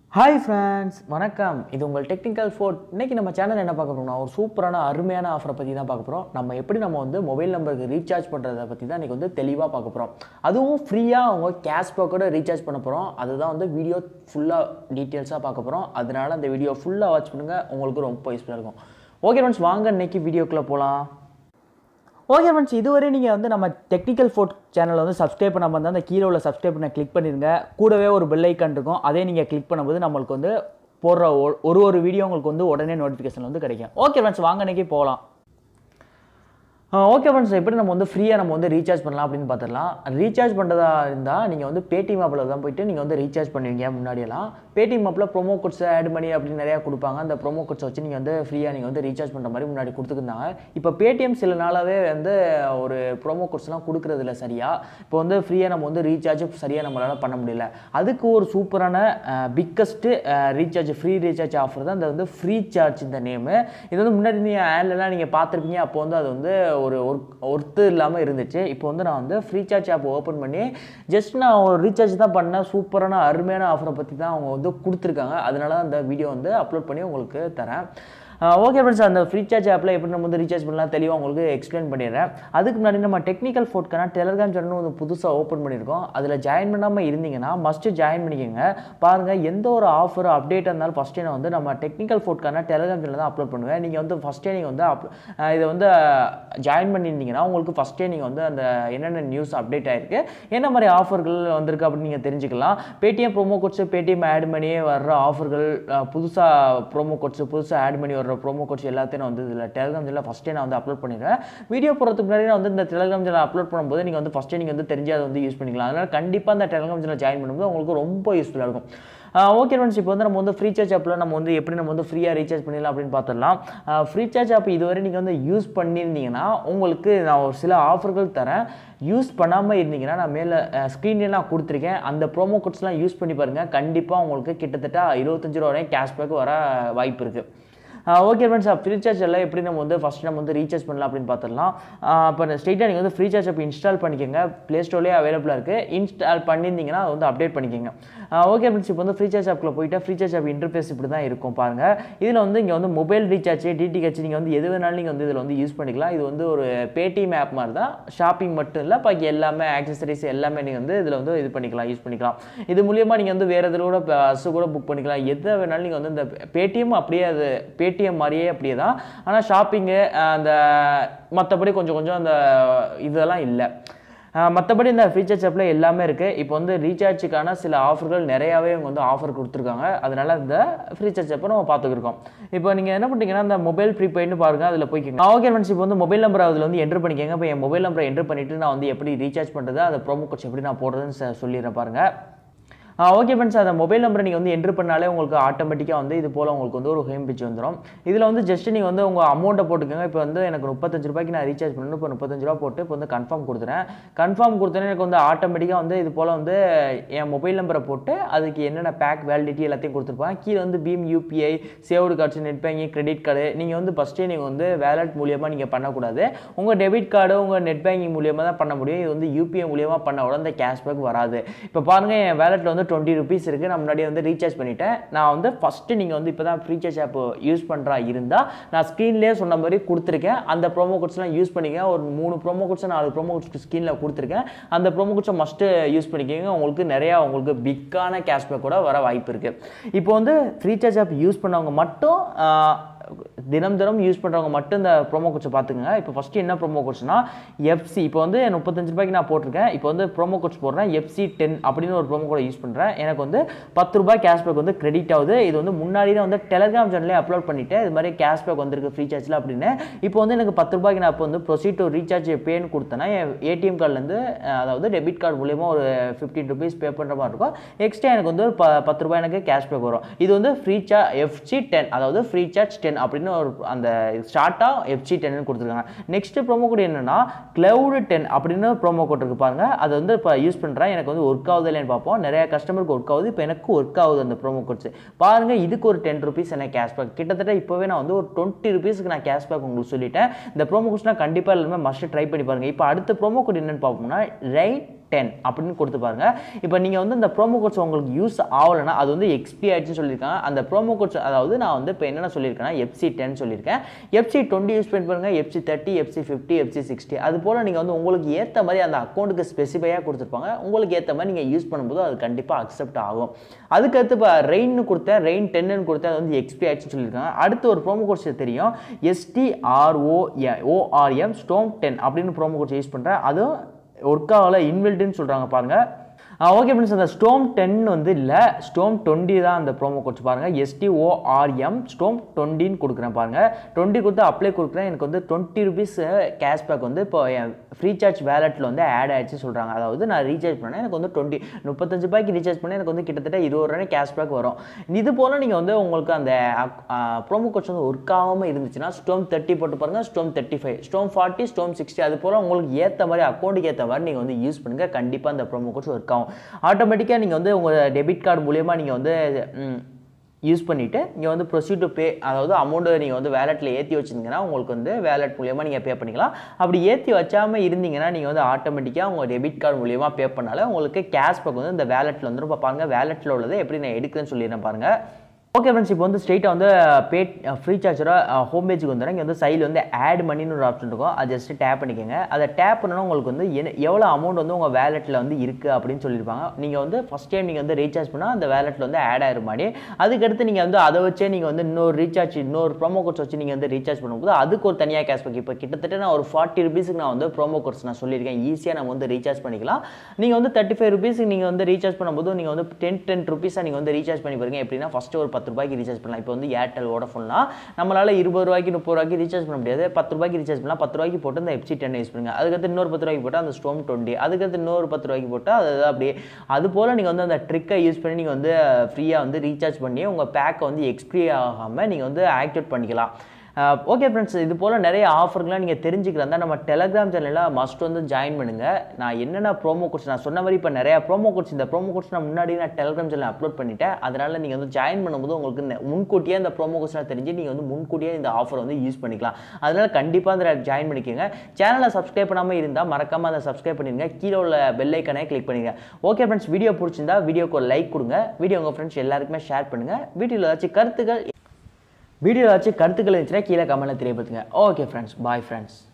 hi friends வணக்கம் இது உங்கள் டெக்னிக்கல் ஃபோர்ட் இன்னைக்கு நம்ம சேனல் என்ன பார்க்க போறோம்னா ஒரு சூப்பரான அருமையான ஆஃபரை பற்றி தான் பார்க்க போகிறோம் நம்ம எப்படி நம்ம வந்து மொபைல் நம்பருக்கு ரீசார்ஜ் பண்ணுறதை பற்றி தான் இன்றைக்கி வந்து தெளிவாக பார்க்க போகிறோம் அதுவும் ஃப்ரீயாக அவங்க கேஷ்பேக்கோட ரீசார்ஜ் பண்ண போகிறோம் அதுதான் வந்து வீடியோ ஃபுல்லாக டீட்டெயில்ஸாக பார்க்க போகிறோம் அதனால அந்த வீடியோ ஃபுல்லாக வாட்ச் பண்ணுங்கள் உங்களுக்கு ரொம்ப யூஸ்ஃபுல்லாக இருக்கும் ஓகே ஃப்ரெண்ட்ஸ் வாங்க இன்னைக்கு வீடியோக்குள்ளே போகலாம் ஓகே ஃப்ரெண்ட்ஸ் இதுவரை நீங்கள் வந்து நம்ம டெக்னிக்கல் ஃபோர்ட் சேனலை வந்து சப்ஸ்கிரைப் பண்ணாமல் இருந்தால் அந்த கீழே உள்ள சப்ஸ்கிரைப் பண்ண கிளிக் பண்ணிடுங்க கூடவே ஒரு பெல் ஐக்கான் இருக்கும் அதே நீங்கள் கிளிக் பண்ணும்போது நம்மளுக்கு வந்து போடுற ஒ- ஒரு ஒரு வீடியோ உங்களுக்கு வந்து உடனே நோட்டிஃபிகேஷன் வந்து கிடைக்கும் ஓகே ஃப்ரெண்ட்ஸ் வாங்க இன்னைக்கு போகலாம் ஓகே ஃப்ரெண்ட்ஸ் எப்படி நம்ம வந்து ஃப்ரீயாக நம்ம வந்து ரீசார்ஜ் பண்ணலாம் அப்படின்னு பார்த்துடலாம் ரீசார்ஜ் பண்ணுறதா இருந்தால் நீங்கள் வந்து பேடிஎம் ஆப்பில் தான் போயிட்டு நீங்கள் வந்து ரீசார்ஜ் பண்ணுவீங்க முன்னாடியெல்லாம் பேடிஎம் ஆப்பில் ப்ரோமோ கோட்ஸ் ஆட் பண்ணி அப்படின்னு நிறையா கொடுப்பாங்க அந்த ப்ரோமோ கோட்ஸை வச்சு நீங்கள் வந்து ஃப்ரீயாக நீங்கள் வந்து ரீசார்ஜ் பண்ணுற மாதிரி முன்னாடி கொடுத்துருந்தாங்க இப்போ பேடிஎம் சில நாளாகவே வந்து ஒரு ப்ரோமோ கோட்ஸ்லாம் கொடுக்குறது இல்லை சரியாக இப்போ வந்து ஃப்ரீயாக நம்ம வந்து ரீசார்ஜ் சரியாக நம்மளால் பண்ண முடியல அதுக்கு ஒரு சூப்பரான biggest recharge free recharge offer தான் இந்த வந்து ஃப்ரீ சார்ஜ் இந்த நேமு இது வந்து முன்னாடி நீங்கள் ஆட்லலாம் நீங்கள் பார்த்துருப்பீங்க அப்போ வந்து அது வந்து ஒரு ஒர்த்து இல்லாமல் இருந்துச்சு இப்போ வந்து நான் வந்து ஃப்ரீ சார்ஜ் ஆப் ஓப்பன் பண்ணி ஜஸ்ட் நான் ஒரு ரீசார்ஜ் தான் பண்ணேன் சூப்பரான அருமையான ஆஃபரை பற்றி தான் அவங்க வந்து கொடுத்துருக்காங்க அதனால தான் அந்த வீடியோ வந்து அப்லோட் பண்ணி உங்களுக்கு தரேன் ஓகே ஃப்ரெண்ட்ஸ் அந்த ஃப்ரீ சார்ஜ் ஆப்பில் எப்படி நம்ம வந்து ரீசார்ஜ் பண்ணலாம் தெளிவாக உங்களுக்கு எக்ஸ்பிளைன் பண்ணிடுறேன் அதுக்கு முன்னாடி நம்ம டெக்னிக்கல் ஃபோர்ட்க்கான டெலகிராம் சேனல் வந்து புதுசாக ஓப்பன் பண்ணியிருக்கோம் அதில் ஜாயின் பண்ணாமல் இருந்தீங்கன்னா மஸ்ட்டு ஜாயின் பண்ணிக்கோங்க பாருங்கள் எந்த ஒரு ஆஃபர் அப்டேட்டாக இருந்தாலும் ஃபஸ்ட்டே நான் வந்து நம்ம டெக்னிக்கல் ஃபோர்ட்க்கான டெலகிராம் சேனல் தான் அப்லோட் பண்ணுவேன் நீங்கள் வந்து ஃபஸ்ட்டே நீங்கள் வந்து அப் அஹ் இதை வந்து ஜாயின் பண்ணியிருந்தீங்கன்னா உங்களுக்கு ஃபஸ்ட்டே நீங்கள் வந்து அந்த என்னென்ன நியூஸ் அப்டேட் ஆயிருக்கு என்ன மாதிரி ஆஃபர்கள் வந்திருக்கு அப்படின்னு நீங்கள் தெரிஞ்சுக்கலாம் Paytm promo codes Paytm add பண்ணி வர்ற ஆஃபர்கள் புதுசாக ப்ரோமோ கோட்ஸ் புதுசாக ஆட் பண்ணி வர்ற ப்ரோமோ கோட்ஸ் எல்லாத்தையும் நான் வந்து இதில் டெலிகிராம் சேனல் ஃபஸ்ட்டே நான் வந்து அப்லோட் பண்ணிடுறேன் வீடியோ போகிறதுக்கு முன்னாடி நான் வந்து இந்த டெலிகிராம் சேனல் அப்லோட் பண்ணும்போது நீங்கள் வந்து ஃபஸ்ட்டே நீங்கள் வந்து தெரிஞ்சு அதை வந்து யூஸ் பண்ணிக்கலாம் அதனால் கண்டிப்பாக அந்த டெலிகிராம் சேனல் ஜாயின் பண்ணும்போது உங்களுக்கு ரொம்ப யூஸ்ஃபுல்லாக இருக்கும் ஓகே ஃப்ரெண்ட்ஸ் இப்போ வந்து நம்ம வந்து ஃப்ரீ சார்ஜ் ஆப்பில் நம்ம வந்து எப்படி நம்ம வந்து ஃப்ரீயாக ரீசார்ஜ் பண்ணிடலாம் அப்படின்னு பார்த்துடலாம் ஃப்ரீ சார்ஜ் ஆப் இதுவரை நீங்கள் வந்து யூஸ் பண்ணியிருந்தீங்கன்னா உங்களுக்கு நான் ஒரு சில ஆஃபர்கள் தரேன் யூஸ் பண்ணாமல் இருந்தீங்கன்னா நான் மேலே ஸ்க்ரீன்லேயே நான் கொடுத்துருக்கேன் அந்த ப்ரோமோ கோட்ஸ்லாம் யூஸ் பண்ணி பாருங்கள் கண்டிப்பாக உங்களுக்கு கிட்டத்தட்ட இருபத்தஞ்சு ரூபா வரையும் கேஷ்பேக் வர வாய்ப்பு இருக்குது ஓகே ஃப்ரெண்ட்ஸ் ஃப்ரீ சார்ஜ் எல்லாம் எப்படி நம்ம வந்து ஃபஸ்ட் நம்ம வந்து ரீசார்ஜ் பண்ணலாம் அப்படின்னு பார்த்துடலாம் இப்போ ஸ்ட்ரெயிட்டாக நீங்கள் வந்து ஃப்ரீ சார்ஜ் அப்போ இன்ஸ்டால் பண்ணிக்கோங்க ப்ளே ஸ்டோர்லேயே அவைலபிளாக இருக்குது இன்ஸ்டால் பண்ணியிருந்தீங்கன்னா அதை வந்து அப்டேட் பண்ணிக்கோங்க ஓகே ஃப்ரெண்ட்ஸ் இப்போ வந்து ஃப்ரீ சார்ஜ் ஆப்பில் போயிட்டு ஃப்ரீ சார்ஜ் ஆப் இன்டர்ஃபேஸ் இப்படி தான் இருக்கும் பாருங்கள் இதில் வந்து இங்கே வந்து மொபைல் ரீசார்ஜ் டிடிஹெச் நீங்கள் வந்து எது வேணாலும் நீங்கள் வந்து இதில் வந்து யூஸ் பண்ணிக்கலாம் இது வந்து ஒரு பேடிஎம் ஆப் மாதிரி தான் ஷாப்பிங் மட்டும் இல்லை பாக்கி எல்லாமே ஆக்சசரிஸ் எல்லாமே நீங்கள் வந்து இதில் வந்து இது பண்ணிக்கலாம் யூஸ் பண்ணிக்கலாம் இது மூலியமாக நீங்கள் வந்து வேறு இதில் கூட பஸ்ஸு கூட புக் பண்ணிக்கலாம் எதை வேணாலும் நீங்கள் வந்து இந்த பேடிஎம் அப்படியே அது பேடிஎம் மாதிரியே அப்படியே தான் ஆனால் ஷாப்பிங்கு அந்த மற்றபடி கொஞ்சம் கொஞ்சம் அந்த இதெல்லாம் இல்லை மற்றபடி இந்த ஃபீச்சர்ஸ் ஆப்பில் எல்லாமே இருக்குது இப்போ வந்து ரீசார்ஜுக்கான சில ஆஃபர்கள் நிறையாவே இவங்க வந்து ஆஃபர் கொடுத்துருக்காங்க அதனால இந்த ஃப்ரீ சார்ஜ் அப்போ நம்ம பார்த்துக்கிருக்கோம் இப்போ நீங்கள் என்ன பண்ணுறீங்கன்னா இந்த மொபைல் ப்ரீபெய்ட்னு பாருங்கள் அதில் போய்க்கிங்க ஓகே ஃப்ரெண்ட்ஸ் இப்போ வந்து மொபைல் நம்பர் அதில் வந்து என்ட்ரு பண்ணிக்கோங்க இப்போ என் மொபைல் நம்பரை என்ட்ரு பண்ணிவிட்டு நான் வந்து எப்படி ரீசார்ஜ் பண்ணுறது அந்த ப்ரோமோ கோட்ஸ் எப்படி நான் போடுறதுன்னு சொ- சொல்லிடுறேன் பாருங்கள் ஓகே ஃப்ரெண்ட்ஸ் அந்த மொபைல் நம்பரை நீங்கள் வந்து என்ட்ரு பண்ணாலே உங்களுக்கு ஆட்டோமேட்டிக்காக வந்து இது போல் உங்களுக்கு வந்து ஒரு ஹோம் பேஜ் வந்துடும் இதில் வந்து ஜஸ்ட் நீங்கள் வந்து உங்கள் அமௌண்ட்டை போட்டுக்கோங்க இப்போ வந்து எனக்கு முப்பத்தஞ்சு ரூபாய்க்கு நான் ரீசார்ஜ் பண்ணணும் இப்போ முப்பத்தஞ்சு ரூபா போட்டு இப்போ வந்து கன்ஃபார்ம் கொடுத்துறேன் கன்ஃபார்ம் கொடுத்தோன்னே எனக்கு வந்து ஆட்டோமேட்டிக்காக வந்து இது போல் வந்து என் மொபைல் நம்பரை போட்டு அதுக்கு என்னென்ன பேக் வேலிடிட்டி எல்லாத்தையும் கொடுத்துருப்பாங்க கீழே வந்து BHIM UPI saved cards net banking credit card நீங்கள் வந்து ஃபஸ்ட்டே நீங்கள் வந்து வேலட் மூலியமாக நீங்கள் பண்ணக்கூடாது உங்கள் டெபிட் கார்டு உங்கள் நெட் பேங்கிங் மூலியமாக தான் பண்ண முடியும் இது வந்து யூபிஐ மூலியமாக பண்ண உடனே அந்த கேஷ்பேக் வராது இப்போ பாருங்கள் என் வேலெட்டில் வந்து டுவெண்ட்டி ருபீஸ் இருக்குது நான் முன்னாடியே வந்து ரீசார்ஜ் பண்ணிட்டேன் நான் வந்து ஃபஸ்ட்டு நீங்கள் வந்து இப்போ தான் ரீசார்ஜ் ஆப் யூஸ் பண்ணுறா இருந்தால் நான் ஸ்க்ரீன்லேயே சொன்ன மாதிரி கொடுத்துருக்கேன் அந்த ப்ரோமோ கோட்ஸ்லாம் யூஸ் பண்ணிக்க ஒரு மூணு ப்ரோமோ கோட்ஸ் நாலு ப்ரோமோ கோட்ஸ் ஸ்க்ரீனில் கொடுத்துருக்கேன் அந்த ப்ரோமோ கோட்ஸை மஸ்ட்டு யூஸ் பண்ணிக்கோங்க உங்களுக்கு நிறையா உங்களுக்கு பிக்கான கேஷ்பேக் கூட வர வாய்ப்பு இருக்குது இப்போ வந்து ரீசார்ஜ் ஆப் யூஸ் பண்ணவங்க மட்டும் ஆஹ், தினம் தினம் யூஸ் பண்ணுறவங்க மட்டும் இந்த ப்ரோமோ கோட்ஸை பார்த்துக்குங்க இப்போ ஃபஸ்ட்டு என்ன ப்ரோமோ கோட்ஸ்னா எஃப்சி இப்போ வந்து முப்பத்தஞ்சு ரூபாய்க்கு நான் போட்டிருக்கேன் இப்போ வந்து ப்ரோமோ கோட்ஸ் போடுறேன் எஃப்சி டென் அப்படின்னு ஒரு ப்ரோமோ கோடை யூஸ் பண்ணுறேன் எனக்கு வந்து பத்து ரூபாய் கேஷ்பேக் வந்து கிரெடிட் ஆகுது இது வந்து முன்னாடியே வந்து டெலிகிராம் சேனல்லே அப்லோட் பண்ணிட்டேன் இது மாதிரி கேஷ்பேக் வந்திருக்கு ஃப்ரீ சார்ஜில் அப்படின்னு இப்போ வந்து எனக்கு பத்து ரூபாய்க்கு நான் இப்போ வந்து ப்ரொசீட் டு ரீசார்ஜ் பேன்னு கொடுத்தேன்னா என் ஏடிஎம் கார்டுலேருந்து அதாவது டெபிட் கார்டு மூலியமா ஒரு ஃபிஃப்டீன் ருபீஸ் பே பண்ணுற மாதிரி இருக்கும் எக்ஸ்ட்ரா எனக்கு வந்து ஒரு ப பத்து ரூபாய் எனக்கு கேஷ்பேக் வரும் இது வந்து ஃப்ரீ சார்ஜ் எஃப்சி டென் அதாவது ஃப்ரீ சார்ஜ் டென் அப்படின்னு ஒரு அந்த ஸ்டார்ட்டாக எஃப்சி டென்னு கொடுத்துருக்காங்க நெக்ஸ்ட் ப்ரோமோ கோட் என்னன்னா கிளவுடு டென் அப்படின்னு ப்ரோமோ கோட் இருக்கு பாருங்க அது வந்து இப்போ யூஸ் பண்ணுறேன் எனக்கு வந்து ஒர்க் ஆகுது இல்லைன்னு பார்ப்போம் நிறைய கஸ்டமருக்கு ஒர்க் ஆகுது இப்போ எனக்கு ஒர்க் ஆகுது அந்த ப்ரோமோ கோட்ஸ் பாருங்க இதுக்கு ஒரு டென் ருபீஸ் எனக்கு கேஷ்பேக் கிட்டத்தட்ட இப்போவே நான் வந்து ஒரு டுவெண்ட்டி ருபீஸ்க்கு நான் கேஷ்பேக் உங்களுக்கு சொல்லிட்டேன் இந்த ப்ரோமோ கோட்ஸ்லாம் கண்டிப்பாக எல்லாருமே மஸ்ட் ட்ரை பண்ணி பாருங்க இப்போ அடுத்த ப்ரோமோ கோட் என்னன்னு பார்ப்போம்னா ரைட் டென் அப்படின்னு கொடுத்து பாருங்க இப்போ நீங்கள் வந்து இந்த ப்ரோமோ கோட்ஸ் உங்களுக்கு யூஸ் ஆகலைன்னா அது வந்து எக்ஸ்பி ஆயிடுச்சுன்னு சொல்லியிருக்காங்க அந்த ப்ரோமோ கோட்ஸ் அதாவது நான் வந்து இப்போ என்னென்ன சொல்லியிருக்கேன்னா எஃப்சி டென் சொல்லியிருக்கேன் எஃப்சி டுவெண்ட்டி யூஸ் பண்ணி பாருங்க FC thirty FC fifty FC sixty அது போல் நீங்கள் வந்து உங்களுக்கு ஏற்ற மாதிரி அந்த அக்கௌண்ட்டுக்கு ஸ்பெசிஃபையாக கொடுத்துருப்பாங்க உங்களுக்கு ஏற்ற மாதிரி நீங்கள் யூஸ் பண்ணும்போது அது கண்டிப்பாக அக்செப்ட் ஆகும் அதுக்கடுத்து இப்போ ரெயின்னு கொடுத்தேன் ரெயின் டென்னு கொடுத்தேன் அது வந்து எக்ஸ்பி ஆயிடுச்சுன்னு சொல்லியிருக்காங்க அடுத்து ஒரு ப்ரோமோ கோட்ஸ் தெரியும் எஸ்டிஆர்ஓ ஓஆர்எம் ஸ்டோம் டென் அப்படின்னு ப்ரோமோ கோட்ஸ் யூஸ் பண்ணுறேன் அதுவும் ஒர்க் ஆகலை இன்வெல்டுன்னு சொல்கிறாங்க பாருங்கள் ஓகே ஃப்ரெண்ட்ஸ் அந்த ஸ்டோம் டென் வந்து இல்லை ஸ்டோம் டுவெண்ட்டி தான் அந்த ப்ரோமோ கோட்ஸ் பாருங்கள் எஸ்டிஓஆர்எம் ஸ்டோம் டுவெண்ட்டின்னு கொடுக்குறேன் பாருங்கள் டுவெண்ட்டி கொடுத்து அப்ளை கொடுக்குறேன் எனக்கு வந்து டுவெண்ட்டி ருபீஸ் கேஷ்பேக் வந்து இப்போ என் ஃப்ரீ சார்ஜ் வேலெட்டில் வந்து ஆட் ஆயிடுச்சு சொல்கிறாங்க அதாவது நான் ரீசார்ஜ் பண்ணேன் எனக்கு வந்து டுவெண்ட்டி முப்பத்தஞ்சு ரூபாய்க்கு ரீசார்ஜ் பண்ணேன் எனக்கு வந்து கிட்டத்தட்ட இருபது ரூபாய் கேஷ்பேக் வரும் இது போல் நீங்கள் வந்து உங்களுக்கு அந்த ப்ரோமோ கோட்ஸ் வந்து ஒர்க் ஆகாமல் இருந்துச்சுன்னா ஸ்டோம் தேர்ட்டி போட்டு பாருங்கள் storm thirty five storm forty storm sixty அது போல் உங்களுக்கு ஏற்ற மாதிரி அக்கௌண்ட்டுக்கு ஏற்ற மாதிரி நீங்கள் வந்து யூஸ் பண்ணுங்கள் கண்டிப்பாக அந்த ப்ரோமோ கோட்ஸ் ஒர்க் ஆகும் ஆட்டோமேட்டிக்காக நீங்கள் வந்து உங்கள் டெபிட் கார்டு மூலியமாக நீங்கள் வந்து ம், யூஸ் பண்ணிவிட்டு நீங்கள் வந்து ப்ரொசீட் டு பே அதாவது அமௌண்ட்டை நீங்கள் வந்து வேலெட்டில் ஏற்றி வச்சிருந்தீங்கன்னா உங்களுக்கு வந்து வேலெட் மூலியமாக நீங்கள் பே பண்ணிக்கலாம் அப்படி ஏற்றி வச்சாமல் இருந்தீங்கன்னா நீங்கள் வந்து ஆட்டோமேட்டிக்காக உங்கள் டெபிட் கார்டு மூலியமாக பே பண்ணாலே உங்களுக்கு கேஷ்பேக் வந்து இந்த வேலெட்டில் வந்துடும் இப்போ பாருங்கள் வேலெட்டில் உள்ளதை எப்படி நான் எடுக்கிறேன்னு சொல்லிடுறேன் பாருங்கள் ஓகே ஃப்ரெண்ட்ஸ் இப்போ வந்து ஸ்ட்ரெயிட்டாக வந்து பே ஃப்ரீ சார்ஜராக ஹோம் பேஜுக்கு வந்துடும் இங்கே வந்து சைடில் வந்து ஆட் மணின்னு ஒரு ஆப்ஷன் இருக்கும் அது ஜஸ்ட் டேப் பண்ணிக்கோங்க அதை டேப் பண்ணணும் உங்களுக்கு வந்து என்ன எவ்வளோ அமௌண்ட் வந்து உங்கள் வேலெட்டில் வந்து இருக்குது அப்படின்னு சொல்லியிருப்பாங்க நீங்கள் வந்து ஃபஸ்ட் டைம் நீங்கள் வந்து ரீசார்ஜ் பண்ணால் அந்த வேலெட்டில் வந்து ஆட் ஆயிரும் மாதிரி அதுக்கடுத்து நீங்கள் வந்து அதை வச்சே நீங்கள் வந்து இன்னொரு ரீசார்ஜ் இன்னொரு ப்ரோமோ கோட்ஸ் வச்சு நீங்கள் வந்து ரீசார்ஜ் பண்ணும்போது அதுக்கு ஒரு தனியாக கேஷ்பேக் இப்போ கிட்டத்தட்ட நான் ஒரு ஃபார்ட்டி ருபீஸுக்கு நான் வந்து ப்ரோமோ கோட்ஸ் நான் சொல்லியிருக்கேன் ஈஸியாக நம்ம வந்து ரீசார்ஜ் பண்ணிக்கலாம் நீங்கள் வந்து தேர்ட்டி ஃபைவ் ருபீஸுக்கு நீங்கள் வந்து ரீசார்ஜ் பண்ணும்போது நீங்கள் வந்து டென் டென் ருபீஸாக நீங்கள் வந்து ரீசார்ஜ் பண்ணி பாருங்க எப்படின்னா ஃபஸ்ட்டு ஒரு பத்து ரூபாய்க்கு ரீசார்ஜ் பண்ணலாம் இப்போ வந்து ஏர்டெல் வோடஃபோன்லாம் நம்மளால் இருபது ரூபாய்க்கு முப்பது ரூபாய்க்கு ரீசார்ஜ் பண்ண முடியாது பத்து ரூபாய்க்கு ரீசார்ஜ் பண்ணலாம் பத்து ரூபாய்க்கு போட்டு இந்த எஃப்சி டென் யூஸ் பண்ணுங்க அதுக்கடுத்து இன்னொரு பத்து ரூபாய்க்கு போட்டால் அந்த ஸ்டோம் டுவெண்ட்டி அதுக்கடுத்து இன்னொரு பத்து ரூபாய்க்கு போட்டால் அது அப்படியே அது போல் நீங்கள் வந்து அந்த ட்ரிக்கை யூஸ் பண்ணி நீங்கள் வந்து ஃப்ரீயாக வந்து ரீசார்ஜ் பண்ணி உங்கள் பேக்கை வந்து எக்ஸ்பிரி ஆகாமல் நீங்கள் வந்து ஆக்டிவேட் பண்ணிக்கலாம் ஓகே ஃப்ரெண்ட்ஸ் இது போல் நிறைய ஆஃபர்லாம் நீங்கள் தெரிஞ்சுக்கிறதா நம்ம டெலகிராம் சேனலில் மஸ்ட் வந்து ஜாயின் பண்ணுங்கள் நான் என்னென்ன ப்ரோமோ கோட்ஸ் நான் சொன்ன மாதிரி இப்போ நிறைய ப்ரோமோ கோட்ஸ் இந்த ப்ரோமோ கோட்ஸ் நான் முன்னாடி நான் டெலகிராம் சேனல் அப்லோட் பண்ணிட்டேன் அதனால் நீங்கள் வந்து ஜாயின் பண்ணும்போது உங்களுக்கு இந்த முன்கூட்டியே இந்த ப்ரோமோ கோட்ஸ்லாம் தெரிஞ்சு நீங்கள் வந்து முன்கூட்டியே இந்த ஆஃபர் வந்து யூஸ் பண்ணிக்கலாம் அதனால் கண்டிப்பாக அதில் ஜாயின் பண்ணிக்கோங்க சேனலை சப்ஸ்கிரைப் பண்ணாமல் இருந்தால் மறக்காமல் அதை சப்ஸ்கிரைப் பண்ணிடுங்க கீழே உள்ள பெல் ஐக்கனை கிளிக் பண்ணிடுங்க ஓகே ஃப்ரெண்ட்ஸ் வீடியோ பிடிச்சிருந்தா வீடியோக்கு ஒரு லைக் கொடுங்க வீடியோ உங்கள் ஃப்ரெண்ட்ஸ் எல்லாருக்குமே ஷேர் பண்ணுங்கள் வீடியோவில் ஏதாச்சும் கருத்துக்கள் வீடியோ ஏதாச்சும் கருத்துக்கள் இருந்துச்சுன்னா கீழே கமெண்ட்டில் தெரியப்படுத்துங்க ஓகே ஃப்ரெண்ட்ஸ் பாய் ஃப்ரெண்ட்ஸ்